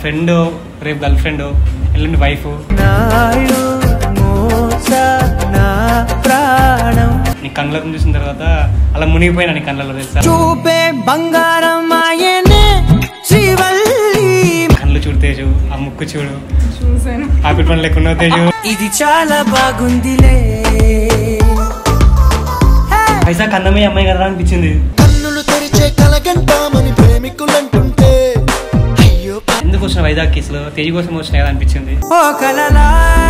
Friend రేపు girl friend ఎల్లుండి wife నాలో మోస నా ప్రాణం నీ కళ్ళకు చూసిన తర్వాత అలా మునిగిపోయినా నీ కళ్ళలో తెలుసా చూపే బంగారం ఆయనే శ్రీవల్లి కళ్ళు చూడు తేజు ఆ ముక్కు చూడు చూసాను ఆపిల్ పని లేకున్నావు తేజు ఇది చాలా బాగుందిలే పైసా కన్నమే అమ్మాయి కదా అనిపించింది కన్నులు తెరిచే కలగంటామని ప్రేమికులంటుంటే అయ్యో ఎందుకు వచ్చిన వైజాగ్ కేసులో తేజు కోసం వచ్చిన కదా అనిపించింది ఓ కలలా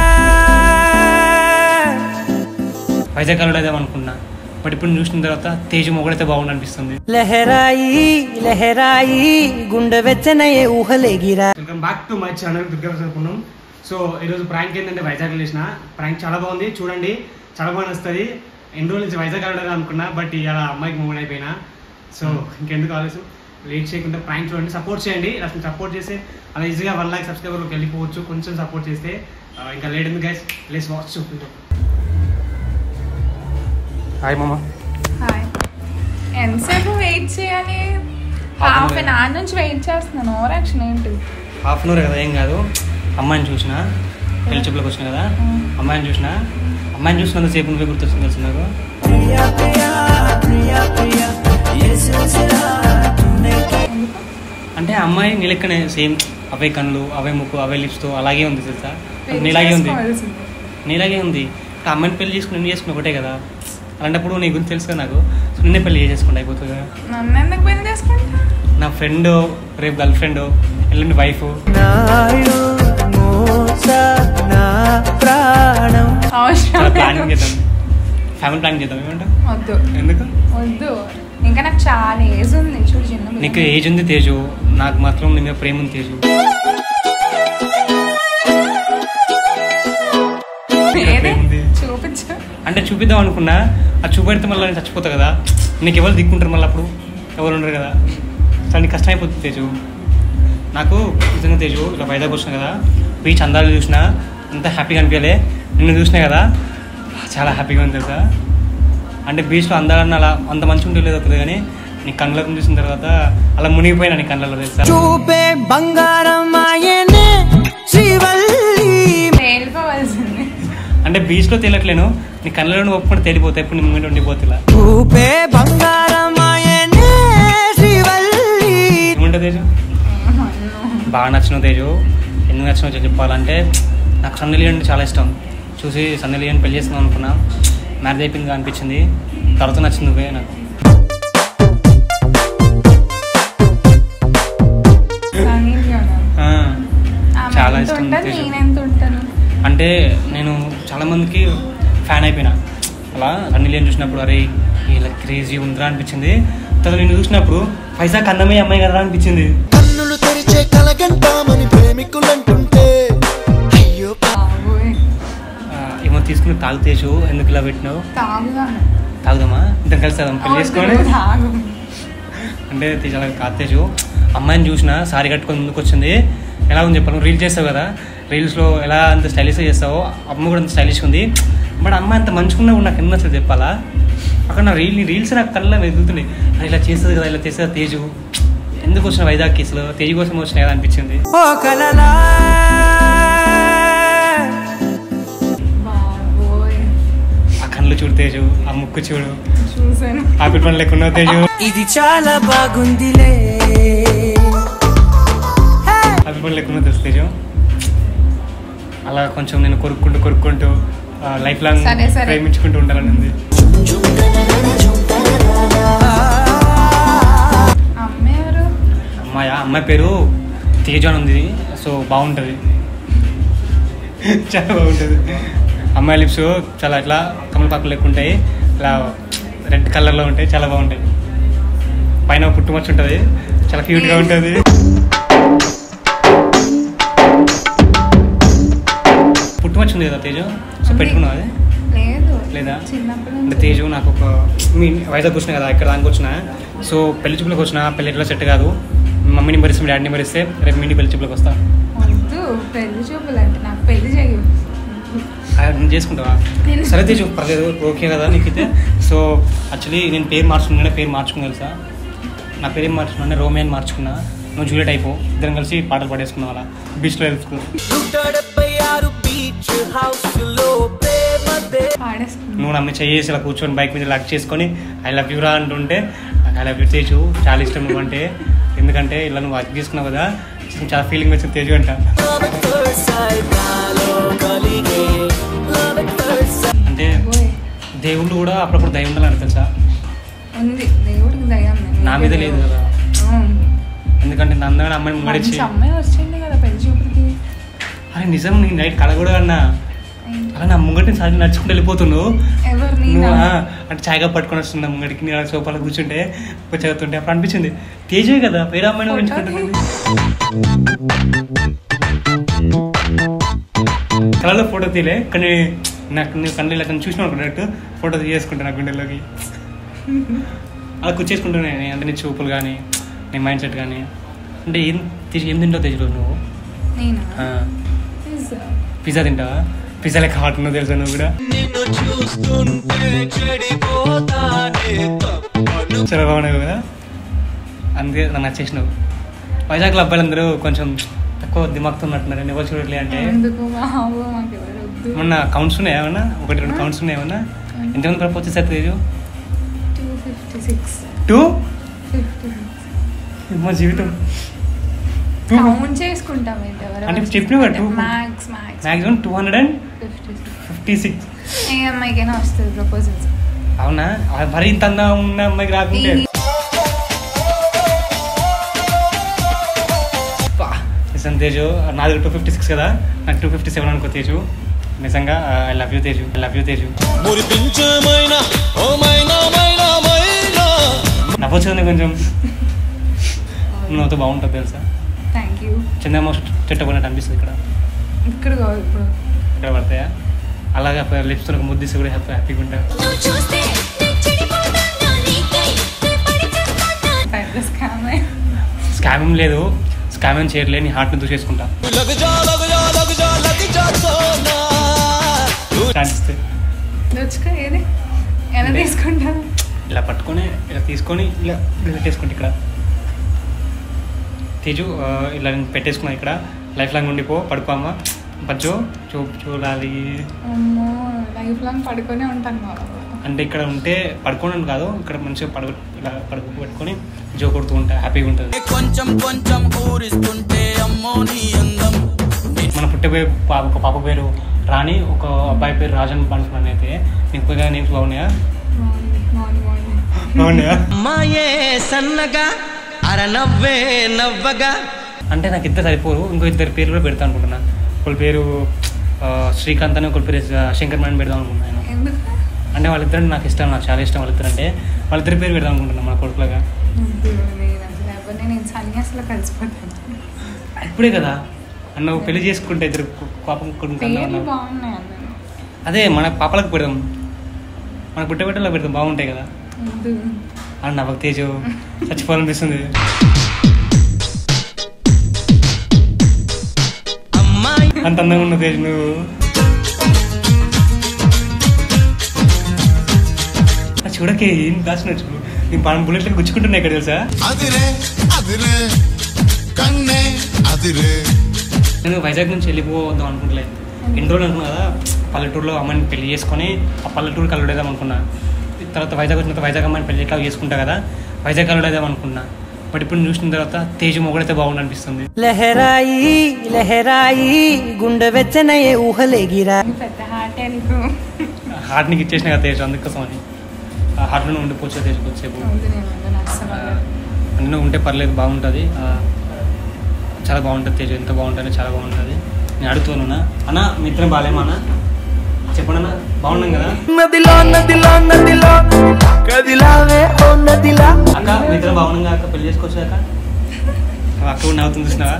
వైజాగ్ కలడేదాం అనుకున్నా బట్ ఇప్పుడు చూసిన తర్వాత తేజు మొగడైతే బాగుండు అనిపిస్తుంది లహరాయి లహరాయి గుండె వెచ్చనయే ఊహలేగిరా welcome back to my channel Durgaprasad so ఈరోజు ప్రాంక్ ఏంటంటే వైజాగ్ చేసిన ప్రాంక్ చాలా బాగుంది చూడండి చాలా బాగా నచ్చుతుంది ఎన్ని రోజుల నుంచి వైజాగ్ వెళ్ళడం అనుకున్నా బట్ ఇలా అమ్మాయికి మూవ్ అయిపోయినా సో ఇంకెందుకు ఆలస్యం లేట్ చేయకుండా ప్రాంక్ చూడండి సపోర్ట్ చేయండి అసలు సపోర్ట్ చేస్తే అలా ఈజీగా వన్ లాక్ సబ్స్క్రైబర్కి వెళ్ళిపోవచ్చు కొంచెం సపోర్ట్ చేస్తే ఆ, ఇంకా లేట్ ఉంది గైస్ లెస్ వాచ్ హాయ్ మామ హాయ్ ఎంతసేపు వెయిట్ చేయాలి Half an half hour. An hour నుంచి వెయిట్ చేస్తున్నాను ఓవర్ యాక్షన్ ఏంటి హాఫ్ అన్ అవర్ కదా ఏం కాదు అమ్మాయిని చూసిన పెళ్లి చూపులకు వచ్చిన కదా అమ్మాయిని చూసిన అమ్మాయిని చూసినంత సేపు నువ్వే గుర్తొస్తుంది తెలుసు నాకు ప్రియా ప్రియా ప్రియా ప్రియా ఏ సిల్సిలా తూనే కి అంటే అమ్మాయి నీ లెక్కనే సేమ్ అవే కళ్ళు అవే ముక్కు అవే లిప్స్తో అలాగే ఉంది తెలుసా నీలాగే ఉంది చేసుకోవాల్సింది. నీలాగే ఉంది ఇంకా అమ్మాయిని పెళ్లి చేసుకుని నేను చేసుకుని ఒకటే కదా అలాంటప్పుడు నీ గురించి తెలుసు కదా నాకు సో నిన్నే పెళ్లి చేసేసుకుంటా అయిపోతుంది కదా నన్ను ఎందుకు పెళ్లి చేసుకుంటా నా ఫ్రెండ్ రేపు గర్ల్ ఫ్రెండ్ ఎల్లుండి వైఫ్ నాలో మోస నా ప్రాణం అవసరం ప్లానింగ్ లేదు. చేద్దాం ఫ్యామిలీ ప్లానింగ్ చేద్దాం ఏమంటా వద్దు ఎందుకు వద్దు ఇంకా నాకు చాలా ఏజ్ ఉంది చూడు చిన్న నీకు ఏజ్ ఉంది తేజు నాకు మాత్రం నీ మీద ప్రేమ ఉంది తేజు ఏది? ప్రేమ ఉంది. చూపించు అంటే చూపిద్దాం అనుకున్నా అది చూపెడితే మళ్ళీ నేను చచ్చిపోతా కదా నీకు ఎవరు దిక్కుంటారు మళ్ళీ అప్పుడు ఎవరు ఉండరు కదా చాలా నీకు కష్టం అయిపోతుంది తేజు నాకు నిజంగా తేజు ఇలా వైజాగ్ వచ్చిన కదా బీచ్ అందాలు చూసినా అంత హ్యాపీగా అనిపించలే నిన్ను చూసినా కదా చాలా హ్యాపీగా ఉంది తెలుసా అంటే బీచ్లో అందాలన్న అలా అంత మంచిగా ఉంటే లేదో తెలియదు కానీ నీ కళ్ళకు చూసిన తర్వాత అలా మునిగిపోయినా నీ కళ్ళలో తెలుసా చూపే బంగారం ఆయనే శ్రీవల్లి తేలిపోవాల్సింది అంటే బీచ్లో తేలట్లేను నీ కళ్ళలో ఒప్పుకుంటే తేలిపోతాయి ఇప్పుడు నీ ముందు ఉండిపోతే ఇలా చూపే బంగారం ఆయనే శ్రీవల్లి ఏముంటుంది తేజు బాగా నచ్చిన తేజు ఎందుకు నచ్చిన చెప్పాలంటే నాకు సన్నీ లియోన్ అంటే చాలా ఇష్టం చూసి సన్నీ లియోన్ పెళ్లి చేసుకుందాం అనుకున్నా మ్యారేజ్ అయిపోయింది అనిపించింది తర్వాత నచ్చింది నువ్వే నాకు ఆ, చాలా ఇష్టం ఉంటుంది తేజు. నేను ఎంత ఉంటాను అంటే నేను చాలా మందికి ఫ్యాన్ అయిపోయినా అలా సన్నీ లియోన్ చూసినప్పుడు అరే ఇలా క్రేజీ ఉందిరా అనిపించింది తర్వాత నేను చూసినప్పుడు పైసా కన్నమే అమ్మాయి కదా అనిపించింది కన్నులు తెరిచే కలగంటామని ప్రేమికులంటుంటే అయ్యో బాబోయ్ ఆ, ఏమో తీసుకుని తాగుతేజు ఎందుకు ఇలా పెట్టినావు తాగుదాను తాగుదామా ఇద్దరం కలిసి తాగుదాం పెళ్లి చేసుకొని వద్దు, తాగు అంటే చాలా కాతేజు అమ్మాయిని చూసిన సారీ కట్టుకొని ముందుకు వచ్చింది ఎలా ఉంది చెప్పాను రీల్ చేస్తావు కదా రీల్స్లో ఎలా అంత స్టైలిష్గా చేస్తావో అమ్మ కూడా అంత స్టైలిష్గా ఉంది బట్ అమ్మాయి అంత మంచుకున్నా కూడా నాకు ఎన్నో అసలు చెప్పాలా అక్కడ నా రీల్ రీల్స్ నాకు కళ్ళ వెతుకుతున్నాయి అది ఇలా చేస్తుంది కదా ఇలా చేస్తుంది తేజు ఎందుకు వచ్చిన వైజాగ్ కేసులో తేజు కోసం వచ్చిన కదా అనిపించింది ఓ కలలా బాబోయ్ ఆ కళ్ళు చూడు తేజు ఆ ముక్కు చూడు చూసాను ఆపిల్ పని లేకున్నావు తేజు ఇది చాలా బాగుందిలే ఆపిల్ పని లేకున్నావు తెలుసు తేజు అలా కొంచెం నేను కొరుక్కుంటూ కొరుక్కుంటూ లైఫ్ లాంగ్ సరే, సరే. ప్రేమించుకుంటూ ఉండాలని ఉంది అమ్మ ఎవరు అమ్మాయి అమ్మాయి పేరు తేజ అని ఉంది సో బాగుంటుంది చాలా బాగుంటుంది అమ్మాయి లిప్స్ చాలా ఇట్లా కమలపాకులు లెక్క ఉంటాయి ఇలా రెడ్ కలర్లో ఉంటాయి చాలా బాగుంటాయి పైన పుట్టుమచ్చ ఉంటుంది చాలా క్యూట్గా ఉంటుంది పుట్టుమచ్చ ఉంది కదా తేజు సో ఉంది. పెట్టుకున్నావు అది లేదు లేదా? చిన్నప్పటి అంటే నుంచి తేజు నాకు ఒక మీ వైజాగ్ వచ్చిన కదా ఇక్కడ దానికి వచ్చిన సో పెళ్లి చూపులకు వచ్చిన పెళ్లి ఎట్లా సెట్ కాదు మమ్మీ నెంబర్ ఇస్తే మీ డాడీ నెంబర్ ఇస్తే రేపు మీ ఇంటి పెళ్లి చూపులకు వస్తా వద్దు పెళ్లి చూపులు అంటే నాకు పెళ్లి చేయు ఆ, నువ్వు చేసుకుంటావా నేను- సరే తేజు పర్లేదు ఓకే కదా నీకైతే సో యాక్చువల్లీ నేను పేరు మార్చుకున్నా పేరు మార్చుకుని తెలుసా నా పేరు ఏం మార్చుకున్నా రోమే అని మార్చుకున్నా నువ్వు జూలియట్ అయిపో ఇద్దరం కలిసి పాటలు పాడేసుకున్నాం అలా బీచ్లో వెళ్తున్నాం నూట డెబ్బై ఆరు బీచ్ హౌస్ లో ప్రేమదే పాడేసుకున్నాం నువ్వు నమ్మి చేసి ఇలా కూర్చొని బైక్ మీద లక్ చేసుకొని ఐ లవ్ యూ రా అంటుంటే ఐ లవ్ యూ తేజు చాలా ఇష్టం నువ్వు అంటే ఎందుకంటే ఇలా నువ్వు వర్క్ చేసుకున్నావు కదా చాలా ఫీలింగ్ వచ్చింది తేజు అంట Love at first sight, నాలో కలిగే Love at first sight. అంటే ఓయ్, దేవుళ్ళు కూడా అప్పుడప్పుడు దయ ఉండాలని తెలుసా ఉంది దేవుడికి దయ్యం నా మీద లేదు కదా ఎందుకంటే నా అందమైన అమ్మాయిని ముంగడిచ్చి మంచి అమ్మాయి వచ్చింది కదా పెళ్లి చూపులకి అరే నిజం నేను నైట్ కళ కూడా అన్నా ఏంటి? అలా నా ముంగటిని సారి నడుచుకుంటూ వెళ్ళిపోతున్నావు ఎవరు నువ్వు నేనా? ఆ, అంటే ఛాయ్గా పట్టుకొని వస్తున్నా ముంగడికి నేను సోఫాలో కూర్చుంటే చదువుతుంటే అప్పుడు అనిపించింది తేజే కదా వేరే అమ్మాయిని ఫోటో పెంచుకుంటుంది కళలో ఫోటో తీలే కానీ నాకు నువ్వు కళ్ళు ఇలా చూసినావు అనుకున్నట్టు ఫోటో తీసుకుంటా నా గుండెల్లోకి అలా కూర్చేసుకుంటున్నా నేను అంటే నీ చూపులు కానీ నీ మైండ్ సెట్ కానీ అంటే ఏం తీసి ఏం తింటావు తెచ్చు నువ్వు నేనా ఆ, పిజ్జా. పిజ్జా తింటావా పిజ్జా లెక్క హాట్ ఉన్నావు తెలుసా నువ్వు కూడా నిన్ను చూస్తుంటే చెడిపోతానే తప్పను చాలా బాగున్నావు కదా అందుకే నాకు నచ్చేసినావు వైజాగ్లో అబ్బాయిలందరూ కొంచెం తక్కువ దిమాగ్తో ఉన్నట్టున్నారు నేను ఎవరు చూడట్లే అంటే ఎందుకు బాబు మాకు ఎవరు వద్దు ఏమన్నా కౌంట్స్ ఉన్నాయా ఏమన్నా ఒకటి రెండు కౌంట్స్ ఉన్నాయా ఏమన్నా ఎంతమంది ప్రపోజ్ చేశారు తెలీదు two fifty six two fifty six మా జీవితం టూ కౌంట్ చేసుకుంటాం ఏంటి ఎవరు అంటే చెప్పినావు కదా, two. Max max maximum two hundred and fifty six fifty six ఏ అమ్మాయికైనా వస్తుంది ప్రపోజల్స్ అవునా ఆ మరి ఇంత అందా ఉన్న అమ్మాయికి రాకుంటే పా, నిజం తేజు నాది టూ ఫిఫ్టీ సిక్స్ కదా నాకు టూ ఫిఫ్టీ సెవెన్ అనుకో తేజు నిజంగా I love you Teju I love you Teju మురిపించమైన ఓ మైనా మైనా మైనా నవ్వచ్చు కదా కొంచెం నువ్వుతో బాగుంటుంది తెలుసా థ్యాంక్ యూ చందమ్మ చెట్టు పడినట్టు అనిపిస్తుంది ఇక్కడ ఇక్కడ కాదు ఇప్పుడు ఇక్కడ పడతాయా అలాగే లిప్స్ ఒక ముద్దిసి కూడా హ్యాపీ హ్యాపీగా ఉంటారు నువ్వు చూస్తే నేను చెడిపోతాను నీకై నే పడి చేస్తాను పెద్ద స్కామ్ స్కామ్ ఏం లేదు స్కామ్ ఏం చేయట్లే నీ హార్ట్ని దూసేసుకుంటా లగ్ జా లగ్ జా లగ్ జా లగ్ జా సోనా ఛాన్స్ ఇస్తే వచ్చుకో ఏది ఎలా అంటే- తీసుకుంటాను ఇలా పట్టుకొని ఇలా తీసుకొని ఇలా ఇలా పెట్టేసుకుంటే ఇక్కడ తేజు ఆ, ఇలా నేను పెట్టేసుకున్నా ఇక్కడ లైఫ్ లాంగ్ ఉండిపో పడుకోమ్మా బజ్జో చూ చూడాలి అమ్మో లైఫ్ లాంగ్ పడుకొని ఉంటాను మా బాబు. అంటే ఇక్కడ ఉంటే పడుకోవడం కాదు ఇక్కడ మంచిగా పడుకో ఇలా పడుకో పెట్టుకొని జో కొడుతూ ఉంటా హ్యాపీగా ఉంటుంది కొంచెం కొంచెం ఊరిస్తుంటే అమ్మో నీ అందం మన పుట్టబోయే పాప ఒక పాప పేరు రాణి ఒక అబ్బాయి పేరు రాజన్ పండుకున్నాను అయితే నీకు పోయిన నేమ్స్ బాగున్నాయా బాగుంది బాగుంది బాగుంది బాగున్నాయా అమ్మాయే సన్నగా అరనవ్వే నవ్వగా అంటే నాకు ఇద్దరు సరిపోరు ఇంకో ఇద్దరు పేర్లు కూడా పెడతా అనుకుంటున్నా ఒకళ్ళ పేరు ఆ, శ్రీకాంత్ అని ఒకళ్ళ పేరు ఆ, శంకర్ మేడం పెడదాం అనుకుంటున్నాను ఎందుకు అంటే వాళ్ళిద్దరు నాకు ఇష్టం నాకు చాలా ఇష్టం వాళ్ళిద్దరు అంటే వాళ్ళిద్దరి పేరు పెడదాం అనుకుంటున్నాను మన కొడుకులాగా వద్దు, నేను అసలు ఎవరిని నేను సన్యాసిలో కలిసిపోతాను ఇప్పుడే కదా అన్న నువ్వు పెళ్లి చేసుకుంటే ఇద్దరు కు- పాపం కొడుకు పేర్లు బాగున్నాయి అందరూ అదే మన పాపలకు పెడదాం మన పుట్టబెట్టలో పెడదాం బాగుంటాయి కదా వద్దు అని నాకు తేజు చచ్చిపోవాలనిపిస్తుంది అమ్మాయి అంత అందంగా ఉన్న తేజు నువ్వు ఆ చూడకే ఏం దాచిన చూడు నేను పానం బుల్లెట్లకు గుచ్చుకుంటున్నా ఇక్కడ తెలుసా అదిరే అదిరే కన్నే అదిరే నేను వైజాగ్ నుంచి వెళ్ళిపోదాం అనుకుంటలే ఎన్ని రోజులు అనుకున్నా కదా పల్లెటూరులో అమ్మాయిని పెళ్లి చేసుకొని ఆ పల్లెటూరు కలుడేదాం అనుకున్నా తర్వాత వైజాగ్ వచ్చిన తర్వాత వైజాగ్ అమ్మాయిని పెళ్లి ఎట్లా చేసుకుంటా కదా వైజాగ్ కలుడేదాం అనుకున్నా బట్ ఇప్పుడు చూసిన తర్వాత తేజు మొగుడైతే బాగుండు అనిపిస్తుంది లహరాయి లహరాయి గుండె వెచ్చనయే ఊహలేగిరా నీ పెద్ద హార్టే నీకు హార్ట్ నీకు ఇచ్చేసిన కదా తేజు అందుకోసం అని ఆ హార్ట్లోనే ఉండిపోవచ్చు తేజు కొద్దిసేపు వద్దు నేను ఉండను అస్సలు ఆ, అన్నీ ఉంటే పర్లేదు బాగుంటుంది ఆ, చాలా బాగుంటుంది తేజు ఎంత బాగుంటుంది చాలా బాగుంటుంది నేను అడుగుతాను అన్న మీ ఇద్దరం బాగాలేమా అన్న చెప్పండి అన్న బాగున్నాం కదా నదిలో నదిలో నదిలో కదిలావే ఓ నదిలా అక్క మీ ఇద్దరం బాగున్నాం అక్క పెళ్లి చేసుకోవచ్చు అక్క అక్క కూడా నవ్వుతుంది చూసినావా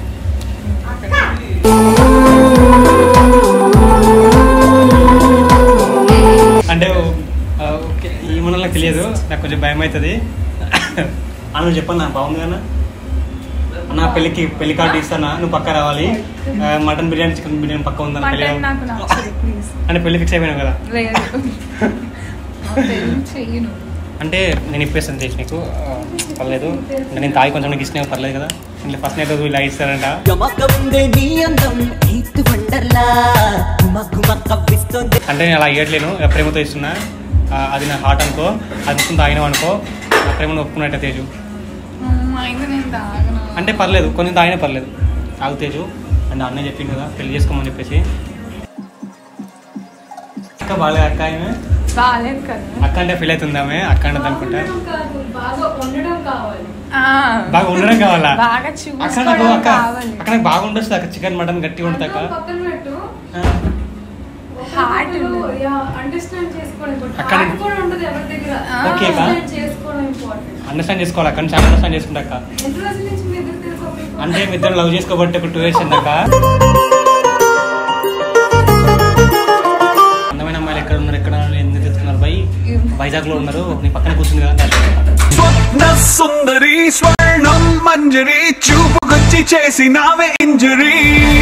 అంటే ఆ, ఓకే ఏమన్నా నాకు తెలియదు నాకు కొంచెం భయం అవుతుంది అన్న చెప్పన్నా నాకు బాగుంది అన్న అన్న పెళ్ళికి పెళ్లి కార్డు ఇస్తానా నువ్వు పక్క రావాలి ఆ, మటన్ బిర్యానీ చికెన్ బిర్యానీ పక్క ఉందన్న పెళ్ళి మటన్ నాకు నచ్చదు ప్లీజ్ అంటే పెళ్లి ఫిక్స్ అయిపోయినావు కదా లేదు నా పెళ్ళి చెయ్యను అంటే నేను ఇప్పేస్తాను చేసి నీకు ఆ, పర్లేదు అంటే నేను తాగి కొంచెం నీకు ఇష్టమే పర్లేదు కదా ఇంట్లో ఫస్ట్ నైట్ ఇలా ఇస్తారంట గమక ఉందే నీ అందం ఈత్ వండర్లా గుమ గుమ కవ్విస్తోంది అంటే నేను అలా ఇవ్వట్లేను ఇక ప్రేమతో ఇస్తున్నా ఆ, అది నా హార్ట్ అనుకో అది మొత్తం తాగినావు అనుకో నా ప్రేమను ఒప్పుకున్నట్టే తేజు అయితే నేను తాగను అంటే పర్లేదు కొంచెం తాగినా పర్లేదు తాగు తేజు అంటే అన్నయ్య చెప్పింది కదా పెళ్లి చేసుకోమని చెప్పేసి అక్క బాగా అక్క ఆమె బాగాలేదు కదా అక్క అంటే ఫీల్ అవుతుంది ఆమె అక్క అంటే అనుకుంటా బాగా ఉండడం కావాలి ఆ, బాగా ఉండడం కావాలా బాగా అక్క నాకు చూసుకోవడం అక్క కావాలి అక్క నాకు బాగా ఉండొచ్చు అక్క చికెన్ మటన్ గట్టిగా ఉంటుంది అక్క పక్కన పెట్టు ఆ. Heart ఉంది. అండర్స్టాండ్ చేసుకోవడం అక్కడ- హార్ట్ కూడా ఉంటుంది ఎవరి దగ్గర ఓకే అక్క. అండర్స్టాండ్ చేసుకోవడం ఇంపార్టెంట్ అండర్స్టాండ్ చేసుకోవాలి అక్క చాలా అండర్స్టాండ్ చేసుకుంటా అక్క ఎన్ని రోజుల నుంచి మీ ఇద్దరు తెలుసుకోవాలి అంటే మీ ఇద్దరు లవ్ చేసుకోబట్టి ఒక టూ ఇయర్స్ అక్క అందమైన అమ్మాయిలు ఎక్కడ ఉన్నారు ఎక్కడ ఉన్నారు ఎందుకు తెచ్చుకున్నారు బై వైజాగ్ లో ఉన్నారు నీ పక్కన కూర్చుంది కదా స్వప్న సుందరి స్వర్ణం మంజరి చూపుకొచ్చి చేసినావే ఇంజరీ